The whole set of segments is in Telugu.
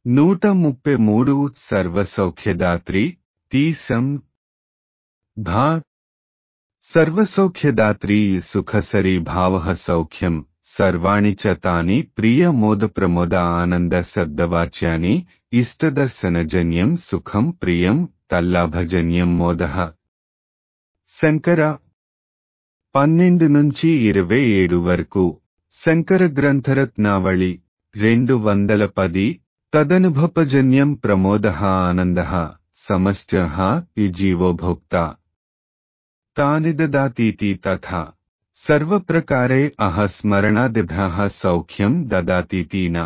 నూట ముప్పై మూడు సర్వసౌఖ్యదాత్రి తీసం భా సర్వసౌఖ్యదాత్రీ సుఖసరీ భావ సౌఖ్యం సర్వాణి చ తాని ప్రియమోదప్రమోద ఆనంద శబ్దవాచ్యాని ఇష్టదర్శనజన్యం సుఖం ప్రియం తల్లాభజన్యం మోద శంకర పన్నెండు నుంచి ఇరవై ఏడు వరకు శంకర గ్రంథరత్నావళి రెండు వందల పది తదనుభపజన్యం ప్రమోద ఆనంద సమశ్చ ఈ జీవోభోక్త తాని దదాతీతి తథా సర్వప్రకారే అహ స్మరణాదిభ్యः సౌఖ్యం దదాతీతి న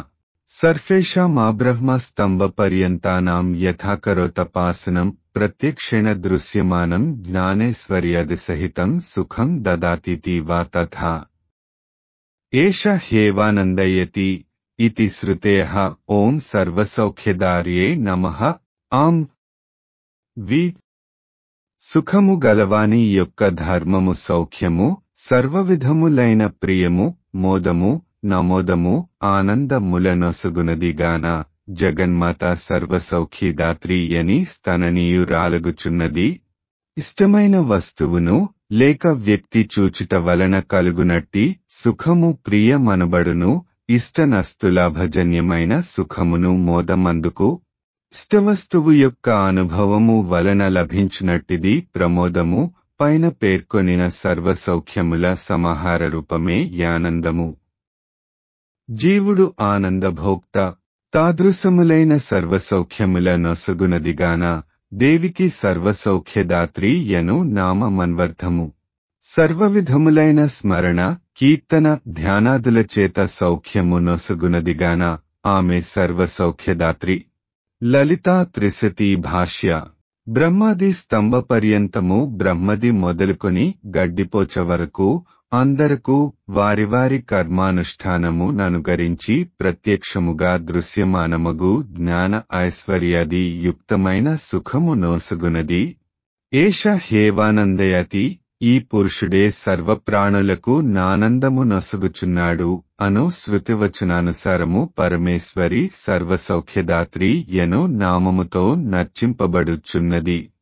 సర్వేషామాబ్రహ్మస్తంభపర్యంతానాం యథా కరోతపాసనం ప్రత్యక్షేణ దృశ్యమానం జ్ఞానేశ్వర్యాదిసహితం సుఖం దదాతీతి వా తథా ఏష హ్యేవానందయతి ఇతి శ్రుతేః ఓం సర్వసౌఖ్యదార్యే నమః ఆం వి సుఖము గలవాని యొక్క ధర్మము సౌఖ్యము సర్వవిధములైన ప్రియము మోదము నమోదము ఆనందములనొసగునదిగాన జగన్మాత సర్వసౌఖ్యదాత్రి అని స్తననీయురాలగుచున్నది ఇష్టమైన వస్తువును లేక వ్యక్తి చూచుట వలన కలుగునట్టి సుఖము ప్రియమనబడును ఇష్టనస్తులాభజన్యమైన సుఖమును మోదమందుకు ఇష్టవస్తువు యొక్క అనుభవము వలన లభించినట్టిది ప్రమోదము పైన పేర్కొనిన సర్వసౌఖ్యముల సమాహార రూపమే యానందము జీవుడు ఆనందభోక్త తాదృశములైన సర్వసౌఖ్యముల నొసగునదిగాన దేవికి సర్వసౌఖ్యదాత్రి యను నామమన్వర్థము సర్వవిధములైన స్మరణ కీర్తన ధ్యానాదుల చేత సౌఖ్యము నొసగునదిగాన ఆమె సర్వసౌఖ్యదాత్రి లలితా త్రిశతి భాష్య బ్రహ్మది స్తంభ పర్యంతము బ్రహ్మది మొదలుకొని గడ్డిపోచ వరకు అందరకు వారి వారి కర్మానుష్ఠానము ననుగరించి ప్రత్యక్షముగా దృశ్యమానమగు జ్ఞాన ఐశ్వర్యాది యుక్తమైన సుఖము నోసగునది ఏష హేవానందయతి ఈ పురుషుడే సర్వప్రాణులకు నానందము నొసగుచున్నాడు అను శృతివచనానుసారము పరమేశ్వరి సర్వసౌఖ్యదాత్రి యను నామముతో నర్చింపబడుచున్నది